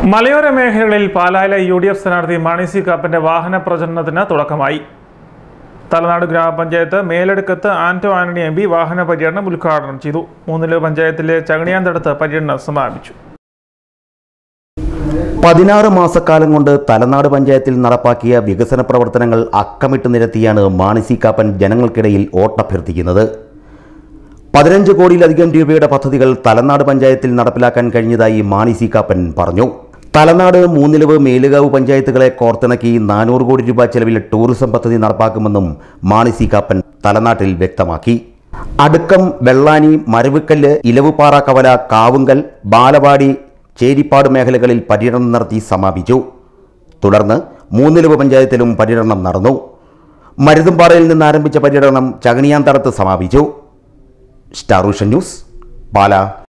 മലയോര മേഖലകളിൽ പാലായിലെ യു ഡി എഫ് സ്ഥാനാർത്ഥി മാണി സി കാപ്പന്റെ വാഹന പ്രചരണത്തിന് തുടക്കമായി തലനാട് ഗ്രാമപഞ്ചായത്ത് മേലെടുക്കത്ത് ആന്റോ ആന്റണി എം പി വാഹന പര്യടനം ഉദ്ഘാടനം ചെയ്തു മൂന്നില് പഞ്ചായത്തിലെ ചകണിയാന്തടത്ത് പര്യടനം സമാപിച്ചു പതിനാറ് മാസക്കാലം കൊണ്ട് തലനാട് പഞ്ചായത്തിൽ നടപ്പാക്കിയ വികസന പ്രവർത്തനങ്ങൾ അക്കമിട്ട് നിരത്തിയാണ് മാണി സി കാപ്പൻ ജനങ്ങൾക്കിടയിൽ വോട്ടഭ്യർത്ഥിക്കുന്നത് പതിനഞ്ച് കോടിയിലധികം രൂപയുടെ പദ്ധതികൾ തലനാട് പഞ്ചായത്തിൽ നടപ്പിലാക്കാൻ കഴിഞ്ഞതായി മാണി സി കാപ്പൻ പറഞ്ഞു തലനാട് മൂന്നിലവ് മേലുകാവ് പഞ്ചായത്തുകളെ കോർത്തിണക്കി നാനൂറ് കോടി രൂപ ചെലവിൽ ടൂറിസം പദ്ധതി നടപ്പാക്കുമെന്നും മാണി സി കാപ്പൻ തലനാട്ടിൽ വ്യക്തമാക്കി അടുക്കം വെള്ളാനി മരവുക്കല്ല് ഇലവുപാറ കവല കാവുങ്കൽ ബാലവാടി ചേരിപ്പാട് മേഖലകളിൽ പര്യടനം നടത്തി സമാപിച്ചു തുടർന്ന് മൂന്നിലവ് പഞ്ചായത്തിലും പര്യടനം നടന്നു മരുതുംപാറയിൽ നിന്ന് ആരംഭിച്ച പര്യടനം ചകണിയാന്തടത്ത് സമാപിച്ചു സ്റ്റാർ വിഷൻ ന്യൂസ് പാല